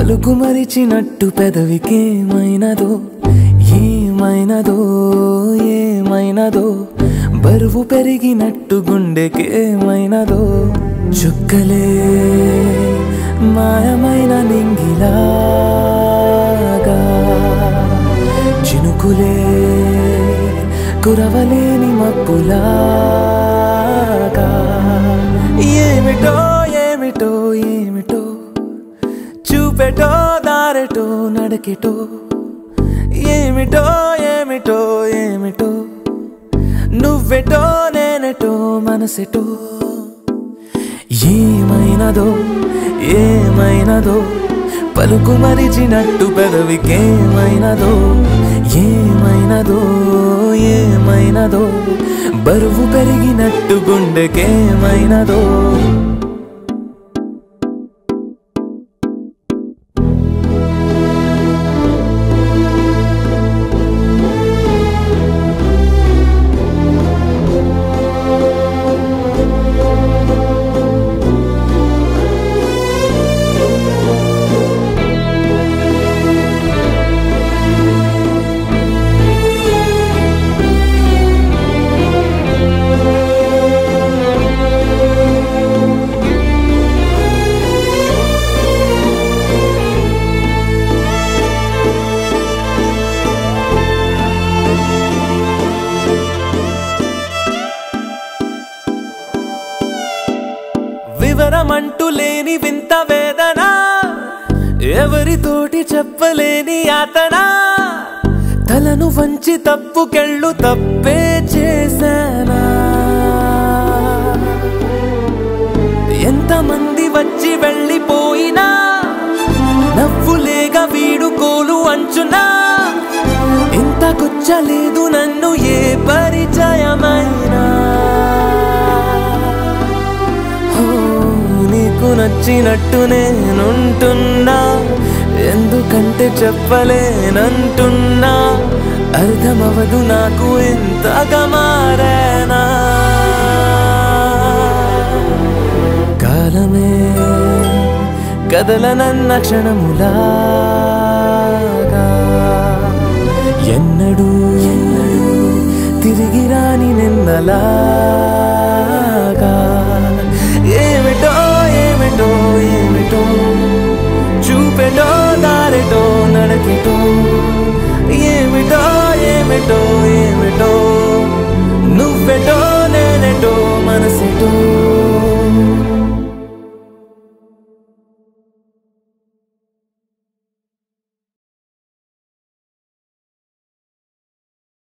పలుకు మరిచినట్టు పెదవికేమైనదో ఏమైనదో ఏమైనదో బరువు పెరిగినట్టు గుండెకేమైనదో చుక్కలే మాయమైన నింగిలాగా చినుకులే కురవలేని మబ్బులాగా ఏమిటో ఏమిటో ఏమిటో చూపెటో దారెటో నడకెటో ఏమిటో ఏమిటో ఏమిటో నువ్వెటో నేనెటో మనసెటో ఏమైనదో ఏమైనదో పలుకు మరిచినట్టు పెదవికేమైనదో ఏమైనదో ఏమైనదో బరువు పెరిగినట్టు గుండెకేమైనదో వివరమంటూ లేని వింత వేదన ఎవరితోటి చెప్పలేని యాతన తలను వంచి తప్పుకెళ్ళు తప్పే చేశానా ఎంతమంది వచ్చి వెళ్ళిపోయినా నవ్వులేగా వీడుకోలు అంచునా ఇంత గుచ్చలేదు నన్ను ఏ పరిచయమైనా ఓ, నీకు నచ్చినట్టు నేనుంటున్నా ఎందుకంటే చెప్పలేనంటున్నా అర్థమవదు నాకు ఎంతగా మారేనా కాలమే కదలనన్న క్షణములాగా ఎన్నడూ ఎన్నడూ తిరిగి రాని నిన్నలా